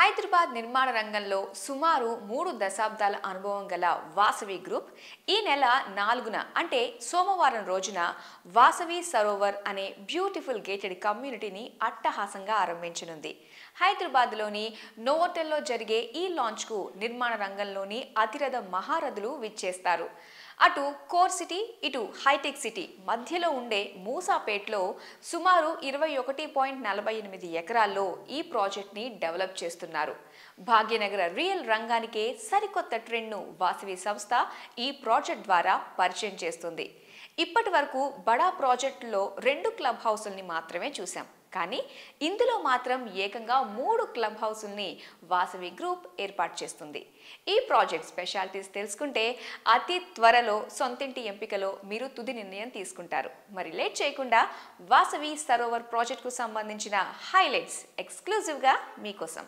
హైదరాబాద్ నిర్మాణ రంగంలో సుమారు మూడు దశాబ్దాల అనుభవం గల వాసవి గ్రూప్ ఈ నెల నాలుగున అంటే సోమవారం రోజున వాసవి సరోవర్ అనే బ్యూటిఫుల్ గేటెడ్ కమ్యూనిటీని అట్టహాసంగా ఆరంభించనుంది హైదరాబాద్లోని నోవోటెల్లో జరిగే ఈ లాంచ్కు నిర్మాణ రంగంలోని అతిరథ మహారథులు విచ్చేస్తారు అటు కోర్ సిటీ ఇటు హైటెక్ సిటీ మధ్యలో ఉండే మూసాపేట్లో సుమారు ఇరవై ఒకటి పాయింట్ నలభై ఎనిమిది ఎకరాల్లో ఈ ప్రాజెక్ట్ని డెవలప్ చేస్తున్నారు భాగ్యనగర రియల్ రంగానికే సరికొత్త ట్రెండ్ను వాసవి సంస్థ ఈ ప్రాజెక్ట్ ద్వారా పరిచయం చేస్తుంది ఇప్పటి వరకు బడా ప్రాజెక్టులో రెండు క్లబ్ హౌసుల్ని మాత్రమే చూసాం కానీ ఇందులో మాత్రం ఏకంగా మూడు క్లబ్ హౌసుల్ని వాసవి గ్రూప్ ఏర్పాటు చేస్తుంది ఈ ప్రాజెక్ట్ స్పెషాలిటీస్ తెలుసుకుంటే అతి త్వరలో సొంతింటి ఎంపికలో మీరు తుది నిర్ణయం తీసుకుంటారు మరి లేట్ చేయకుండా వాసవి సరోవర్ ప్రాజెక్టుకు సంబంధించిన హైలైట్స్ ఎక్స్క్లూజివ్గా మీకోసం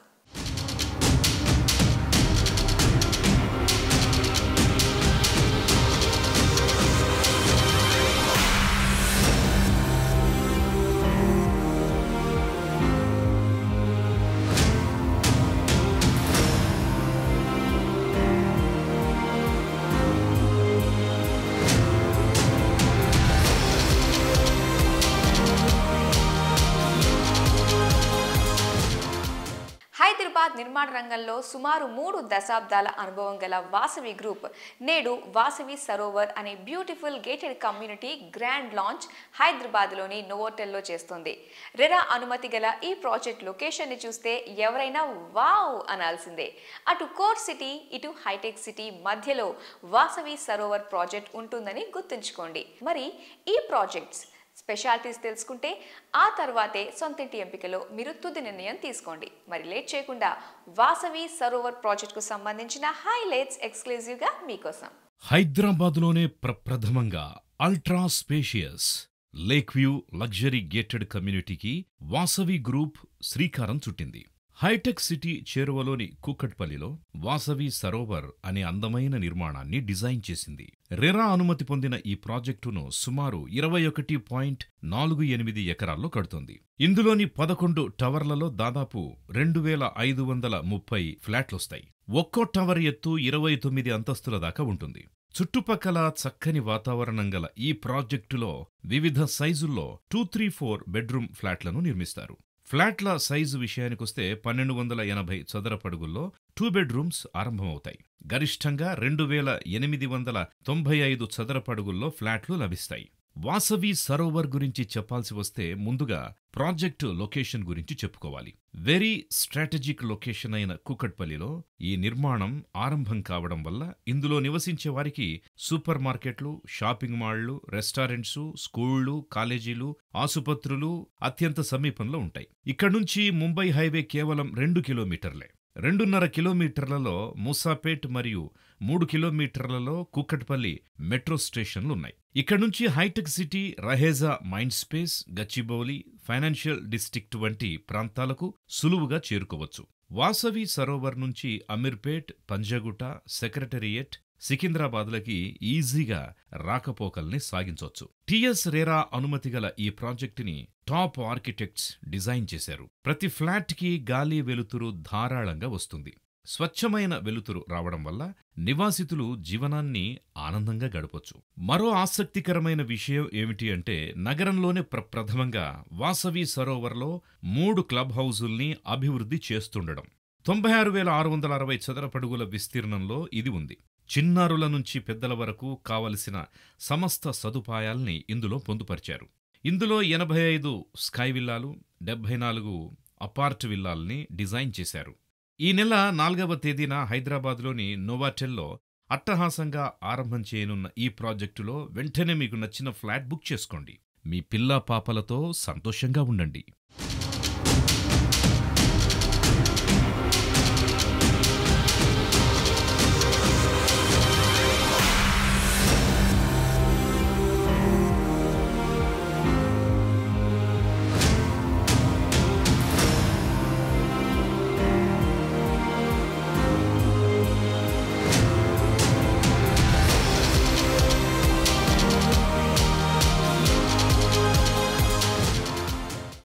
హైదరాబాద్ నిర్మాణ రంగంలో సుమారు మూడు దశాబ్దాల అనుభవం గల వాసవి గ్రూప్ నేడు వాసవి సరోవర్ అనే beautiful gated community grand launch హైదరాబాద్లోని నోవోటెల్లో చేస్తోంది రెరా అనుమతి గల ఈ ప్రాజెక్ట్ లొకేషన్ని చూస్తే ఎవరైనా వావ్ అనాల్సిందే అటు కోర్ సిటీ ఇటు హైటెక్ సిటీ మధ్యలో వాసవి సరోవర్ ప్రాజెక్ట్ ఉంటుందని గుర్తుంచుకోండి మరి ఈ ప్రాజెక్ట్స్ స్పెషాలిటీస్ తెలుసుకుంటే ఆ తర్వాతే సొంతింటి ఎంపికలో మీరు తుది నిర్ణయం తీసుకోండి మరి లేట్ చేయకుండా వాసవి సరోవర్ ప్రాజెక్టుకు సంబంధించిన హైలైట్స్ ఎక్స్క్లూజివ్గా మీకోసం హైదరాబాద్లోనే ప్రప్రథమంగా ultra spacious lake view luxury gated కమ్యూనిటీకి వాసవి గ్రూప్ శ్రీకారం చుట్టింది హైటెక్ సిటీ చేరువలోని కూకట్పల్లిలో వాసవి సరోవర్ అనే అందమైన నిర్మాణాన్ని డిజైన్ చేసింది రెరా అనుమతి పొందిన ఈ ప్రాజెక్టును సుమారు ఇరవై ఒకటి పాయింట్ నాలుగు ఎనిమిది ఎకరాల్లో కడుతోంది ఇందులోని పదకొండు టవర్లలో దాదాపు రెండు వేల ఐదు వందల ముప్పై ఫ్లాట్లొస్తాయి ఒక్కో టవర్ ఎత్తు ఇరవై తొమ్మిది అంతస్తుల దాకా ఉంటుంది చుట్టుపక్కల చక్కని వాతావరణం గల ఈ ప్రాజెక్టులో వివిధ సైజుల్లో టూ త్రీ ఫోర్ బెడ్రూమ్ ఫ్లాట్లను నిర్మిస్తారు ఫ్లాట్ల సైజు విషయానికొస్తే పన్నెండు వందల ఎనభై చదరపడుగుల్లో టూ బెడ్రూమ్స్ ఆరంభమవుతాయి గరిష్టంగా రెండు వేల ఎనిమిది వందల తొంభై ఐదు చదరపడుగుల్లో ఫ్లాట్లు లభిస్తాయి వాసవి సరోవర్ గురించి చెప్పాల్సి వస్తే ముందుగా ప్రాజెక్టు లొకేషన్ గురించి చెప్పుకోవాలి వెరీ స్ట్రాటజిక్ లొకేషన్ అయిన కూకట్పల్లిలో ఈ నిర్మాణం ఆరంభం కావడం వల్ల ఇందులో నివసించే వారికి సూపర్ మార్కెట్లు షాపింగ్ మాళ్లు రెస్టారెంట్స్ స్కూళ్లు కాలేజీలు ఆసుపత్రులు అత్యంత సమీపంలో ఉంటాయి ఇక్కడ్నుంచి ముంబై హైవే కేవలం రెండు కిలోమీటర్లే రెండున్నర కిలోమీటర్లలో మూసాపేట్ మరియు మూడు కిలోమీటర్లలో కుక్కట్పల్లి మెట్రో స్టేషన్లున్నాయి ఇక్కడ నుంచి హైటెక్ City Raheja mind space Gachibowli financial district వంటి ప్రాంతాలకు సులువుగా చేరుకోవచ్చు వాసవి సరోవర్ నుంచి అమీర్పేట్ పంజగుట సెక్రటరియేట్ సికింద్రాబాద్లకి ఈజీగా రాకపోకల్ని సాగించొచ్చు టిఎస్ రేరా అనుమతి గల ఈ ప్రాజెక్టుని టాప్ ఆర్కిటెక్ట్స్ డిజైన్ చేశారు ప్రతి ఫ్లాట్కి గాలి వెలుతురు ధారాళంగా వస్తుంది స్వచ్ఛమైన వెలుతురు రావడం వల్ల నివాసితులు జీవనాన్ని ఆనందంగా గడపొచ్చు మరో ఆసక్తికరమైన విషయం ఏమిటి అంటే నగరంలోనే ప్రప్రథమంగా వాసవి సరోవర్లో మూడు క్లబ్ హౌజుల్ని అభివృద్ధి చేస్తుండడం తొంభై ఆరు వేల ఆరు వందల అరవై చదరపడుగుల విస్తీర్ణంలో ఇది ఉంది చిన్నారుల నుంచి పెద్దల వరకు కావలసిన సమస్త సదుపాయాల్ని ఇందులో పొందుపరిచారు ఇందులో ఎనభై ఐదు స్కై విల్లాలు డెబ్బై నాలుగు అపార్ట్ విల్లాల్ని డిజైన్ చేశారు ఈ నెల నాలుగవ తేదీన హైదరాబాద్లోని నోవాటెల్లో అట్టహాసంగా ఆరంభం చేయనున్న ఈ ప్రాజెక్టులో వెంటనే మీకు నచ్చిన ఫ్లాట్ బుక్ చేసుకోండి మీ పిల్లా పాపలతో సంతోషంగా ఉండండి